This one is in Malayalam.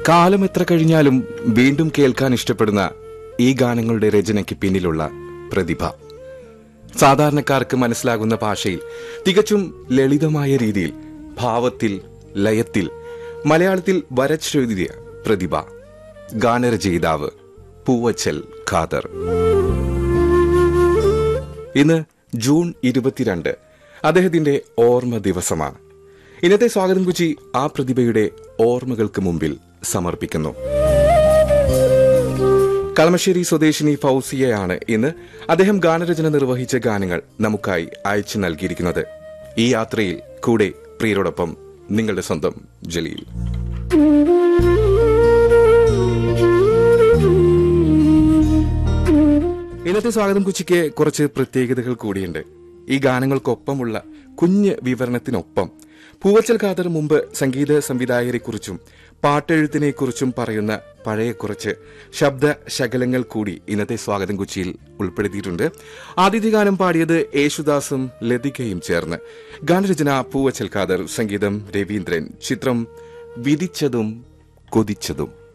കാലം എത്ര കഴിഞ്ഞാലും വീണ്ടും കേൾക്കാൻ ഇഷ്ടപ്പെടുന്ന ഈ ഗാനങ്ങളുടെ രചനയ്ക്ക് പിന്നിലുള്ള പ്രതിഭ സാധാരണക്കാർക്ക് മനസ്സിലാകുന്ന ഭാഷയിൽ തികച്ചും ലളിതമായ രീതിയിൽ ഭാവത്തിൽ ലയത്തിൽ മലയാളത്തിൽ വരച്ചെഴുതിയ പ്രതിഭ ഗാനരചയിതാവ് പൂവച്ചൽ ഖാദർ ഇന്ന് ജൂൺ ഇരുപത്തിരണ്ട് അദ്ദേഹത്തിന്റെ ഓർമ്മ ദിവസമാണ് ഇന്നത്തെ സ്വാഗതം കുച്ചി ആ പ്രതിഭയുടെ ഓർമ്മകൾക്ക് മുമ്പിൽ സമർപ്പിക്കുന്നു കളമശ്ശേരി സ്വദേശിനി ഫൗസിയയാണ് ഇന്ന് അദ്ദേഹം ഗാനരചന നിർവഹിച്ച ഗാനങ്ങൾ നമുക്കായി അയച്ചു നൽകിയിരിക്കുന്നത് ഈ യാത്രയിൽ കൂടെ പ്രിയരോടൊപ്പം നിങ്ങളുടെ സ്വന്തം ജലീൽ ഇന്നത്തെ സ്വാഗതം കുച്ചിക്ക് കുറച്ച് പ്രത്യേകതകൾ കൂടിയുണ്ട് ഈ ഗാനങ്ങൾക്കൊപ്പമുള്ള കുഞ്ഞ് വിവരണത്തിനൊപ്പം പൂവച്ചൽ ഖാദർ മുമ്പ് സംഗീത സംവിധായകരെക്കുറിച്ചും പാട്ടെഴുത്തിനെക്കുറിച്ചും പറയുന്ന പഴയ കുറച്ച് ശബ്ദ ശകലങ്ങൾ കൂടി ഇന്നത്തെ സ്വാഗതം കുച്ചിയിൽ ഉൾപ്പെടുത്തിയിട്ടുണ്ട് ആദ്യത്തെ ഗാനം പാടിയത് യേശുദാസും ലതികയും ചേർന്ന് ഗാനരചന പൂവച്ചൽ ഖാദർ സംഗീതം രവീന്ദ്രൻ ചിത്രം വിധിച്ചതും കൊതിച്ചതും